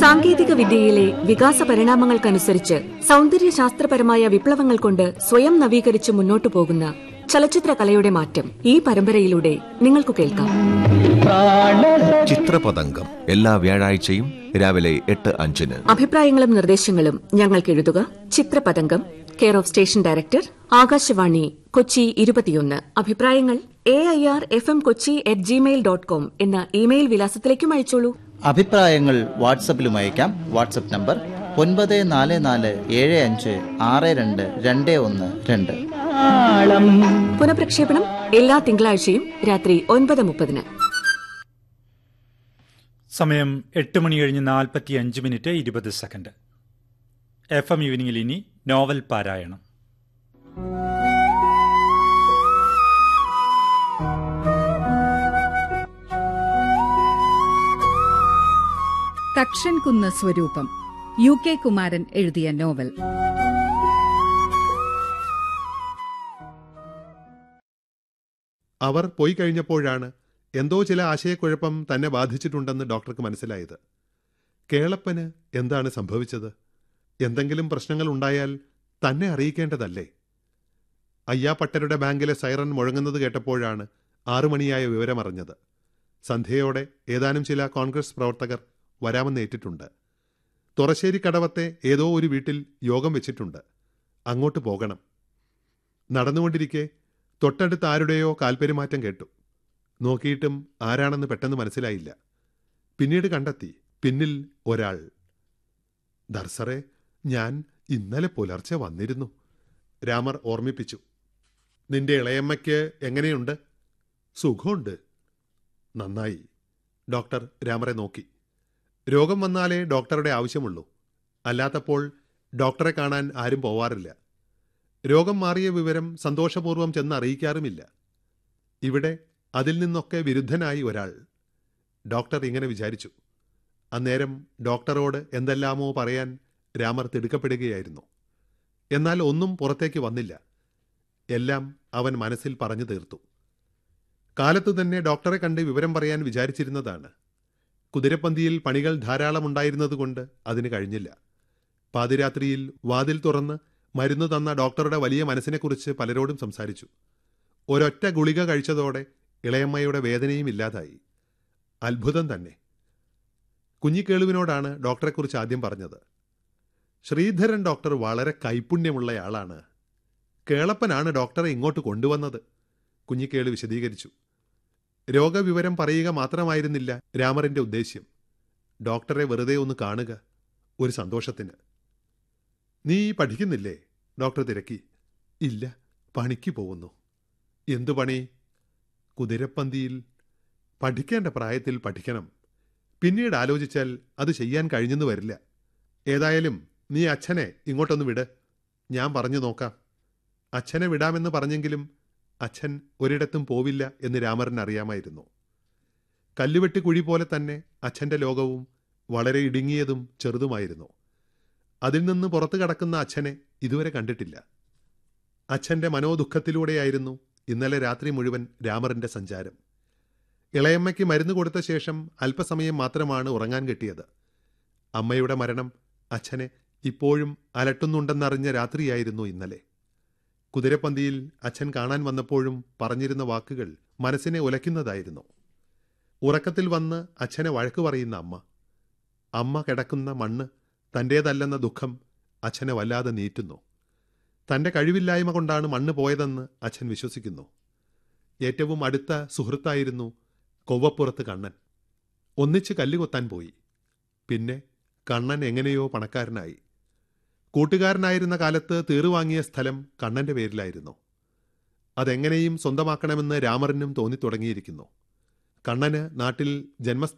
സാങ്കേതിക വിദ്യയിലെ വികാസ പരിണാമങ്ങൾക്കനുസരിച്ച് സൗന്ദര്യ ശാസ്ത്രപരമായ വിപ്ലവങ്ങൾ കൊണ്ട് സ്വയം നവീകരിച്ച് മുന്നോട്ടു പോകുന്ന ചലച്ചിത്ര കലയുടെ മാറ്റം ഈ പരമ്പരയിലൂടെ നിങ്ങൾക്ക് കേൾക്കാം ചിത്രപതംഗം എല്ലാ വ്യാഴാഴ്ചയും രാവിലെ എട്ട് അഞ്ചിന് അഭിപ്രായങ്ങളും നിർദ്ദേശങ്ങളും ഞങ്ങൾക്ക് എഴുതുക Chithrapathangam care of station director Akashvani Kochi ഇരുപത്തിയൊന്ന് അഭിപ്രായങ്ങൾ A I R F M Kochi at gmail dot com എന്ന ഇമെയിൽ വിലാസത്തിലേക്കും അയച്ചോളൂ അഭിപ്രായങ്ങൾ വാട്സപ്പിലും അയക്കാം വാട്സപ്പ് നമ്പർ ഒൻപത് നാല് നാല് ഏഴ് അഞ്ച് ആറ് രണ്ട് രണ്ട് ഒന്ന് രണ്ട് പുനഃപ്രക്ഷേപണം എല്ലാ തിങ്കളാഴ്ചയും രാത്രി ഒൻപത് മുപ്പതിന് സമയം എട്ട് മണി കഴിഞ്ഞ് നാൽപ്പത്തി അഞ്ച് മിനിറ്റ് ഇരുപത് സെക്കൻഡ് എഫ് എം ഈവനിങ്ങിൽ ഇനി നോവൽ പാരായണം തക്ഷൻ കുന്ന് സ്വരൂപം യു കെ കുമാരൻ എഴുതിയ നോവൽ അവർ പോയി കഴിഞ്ഞപ്പോഴാണ് എന്തോ ചില ആശയക്കുഴപ്പം തന്നെ ബാധിച്ചിട്ടുണ്ടെന്ന് ഡോക്ടർക്ക് മനസ്സിലായത് കേളപ്പന് എന്താണ് സംഭവിച്ചത് എന്തെങ്കിലും പ്രശ്നങ്ങൾ ഉണ്ടായാൽ തന്നെ അറിയിക്കേണ്ടതല്ലേ അയ്യാപ്പട്ടരുടെ ബാങ്കിലെ സൈറൻ മുഴങ്ങുന്നത് കേട്ടപ്പോഴാണ് ആറുമണിയായ വിവരമറിഞ്ഞത് സന്ധ്യയോടെ ഏതാനും ചില കോൺഗ്രസ് പ്രവർത്തകർ വരാമെന്ന് ഏറ്റിട്ടുണ്ട് തുറശ്ശേരി കടവത്തെ ഏതോ ഒരു വീട്ടിൽ യോഗം വെച്ചിട്ടുണ്ട് അങ്ങോട്ട് പോകണം നടന്നുകൊണ്ടിരിക്കെ തൊട്ടടുത്ത് ആരുടെയോ കാൽപ്പെരുമാറ്റം കേട്ടു നോക്കിയിട്ടും ആരാണെന്ന് പെട്ടെന്ന് മനസ്സിലായില്ല പിന്നീട് കണ്ടെത്തി പിന്നിൽ ഒരാൾ ദർസറെ ഞാൻ ഇന്നലെ പുലർച്ചെ വന്നിരുന്നു രാമർ ഓർമ്മിപ്പിച്ചു നിന്റെ ഇളയമ്മയ്ക്ക് എങ്ങനെയുണ്ട് സുഖമുണ്ട് നന്നായി ഡോക്ടർ രാമറെ നോക്കി രോഗം വന്നാലേ ഡോക്ടറുടെ ആവശ്യമുള്ളൂ അല്ലാത്തപ്പോൾ ഡോക്ടറെ കാണാൻ ആരും പോവാറില്ല രോഗം മാറിയ വിവരം സന്തോഷപൂർവ്വം ചെന്ന് അറിയിക്കാറുമില്ല ഇവിടെ അതിൽ നിന്നൊക്കെ വിരുദ്ധനായി ഒരാൾ ഡോക്ടർ ഇങ്ങനെ വിചാരിച്ചു അന്നേരം ഡോക്ടറോട് എന്തെല്ലാമോ പറയാൻ രാമർ തിടുക്കപ്പെടുകയായിരുന്നു എന്നാൽ ഒന്നും പുറത്തേക്ക് വന്നില്ല എല്ലാം അവൻ മനസ്സിൽ പറഞ്ഞു തീർത്തു കാലത്തു തന്നെ ഡോക്ടറെ കണ്ട് വിവരം പറയാൻ വിചാരിച്ചിരുന്നതാണ് കുതിരപ്പന്തിയിൽ പണികൾ ധാരാളമുണ്ടായിരുന്നതുകൊണ്ട് അതിന് കഴിഞ്ഞില്ല പാതിരാത്രിയിൽ വാതിൽ തുറന്ന് മരുന്ന് തന്ന ഡോക്ടറുടെ വലിയ മനസ്സിനെക്കുറിച്ച് പലരോടും സംസാരിച്ചു ഒരൊറ്റ ഗുളിക കഴിച്ചതോടെ ഇളയമ്മയുടെ വേദനയും ഇല്ലാതായി അത്ഭുതം തന്നെ കുഞ്ഞിക്കേളുവിനോടാണ് ഡോക്ടറെക്കുറിച്ച് ആദ്യം പറഞ്ഞത് ശ്രീധരൻ ഡോക്ടർ വളരെ കൈപുണ്യമുള്ളയാളാണ് കേളപ്പനാണ് ഡോക്ടറെ ഇങ്ങോട്ട് കൊണ്ടുവന്നത് കുഞ്ഞിക്കേളു വിശദീകരിച്ചു രോഗവിവരം പറയുക മാത്രമായിരുന്നില്ല രാമറിന്റെ ഉദ്ദേശ്യം ഡോക്ടറെ വെറുതെ ഒന്ന് കാണുക ഒരു സന്തോഷത്തിന് നീ പഠിക്കുന്നില്ലേ ഡോക്ടർ തിരക്കി ഇല്ല പണിക്ക് പോകുന്നു എന്തു പണി കുതിരപ്പന്തിയിൽ പഠിക്കേണ്ട പ്രായത്തിൽ പഠിക്കണം പിന്നീട് ആലോചിച്ചാൽ അത് ചെയ്യാൻ കഴിഞ്ഞെന്ന് വരില്ല ഏതായാലും നീ അച്ഛനെ ഇങ്ങോട്ടൊന്ന് വിട് ഞാൻ പറഞ്ഞു നോക്കാം അച്ഛനെ വിടാമെന്ന് പറഞ്ഞെങ്കിലും അച്ഛൻ ഒരിടത്തും പോവില്ല എന്ന് രാമറിന് അറിയാമായിരുന്നു കല്ലുവെട്ടി കുഴി പോലെ തന്നെ അച്ഛൻ്റെ ലോകവും വളരെ ഇടുങ്ങിയതും ചെറുതുമായിരുന്നു അതിൽ നിന്ന് പുറത്തു കടക്കുന്ന അച്ഛനെ ഇതുവരെ കണ്ടിട്ടില്ല അച്ഛൻ്റെ മനോദുഃഖത്തിലൂടെയായിരുന്നു ഇന്നലെ രാത്രി മുഴുവൻ രാമറിൻ്റെ സഞ്ചാരം ഇളയമ്മയ്ക്ക് മരുന്ന് കൊടുത്ത ശേഷം അല്പസമയം മാത്രമാണ് ഉറങ്ങാൻ കിട്ടിയത് അമ്മയുടെ മരണം അച്ഛനെ ഇപ്പോഴും അലട്ടുന്നുണ്ടെന്നറിഞ്ഞ രാത്രിയായിരുന്നു ഇന്നലെ കുതിരപ്പന്തിയിൽ അച്ഛൻ കാണാൻ വന്നപ്പോഴും പറഞ്ഞിരുന്ന വാക്കുകൾ മനസ്സിനെ ഉലയ്ക്കുന്നതായിരുന്നു ഉറക്കത്തിൽ വന്ന് അച്ഛനെ വഴക്കു പറയുന്ന അമ്മ അമ്മ കിടക്കുന്ന മണ്ണ് തൻ്റേതല്ലെന്ന ദുഃഖം അച്ഛനെ വല്ലാതെ നീറ്റുന്നു തൻ്റെ കഴിവില്ലായ്മ കൊണ്ടാണ് മണ്ണ് പോയതെന്ന് അച്ഛൻ വിശ്വസിക്കുന്നു ഏറ്റവും അടുത്ത സുഹൃത്തായിരുന്നു കൊവ്വപ്പുറത്ത് കണ്ണൻ ഒന്നിച്ച് കല്ലുകൊത്താൻ പോയി പിന്നെ കണ്ണൻ എങ്ങനെയോ പണക്കാരനായി കൂട്ടുകാരനായിരുന്ന കാലത്ത് തീറുവാങ്ങിയ സ്ഥലം കണ്ണന്റെ പേരിലായിരുന്നു അതെങ്ങനെയും സ്വന്തമാക്കണമെന്ന് രാമറിനും തോന്നിത്തുടങ്ങിയിരിക്കുന്നു കണ്ണന് നാട്ടിൽ ജന്മസ്ഥ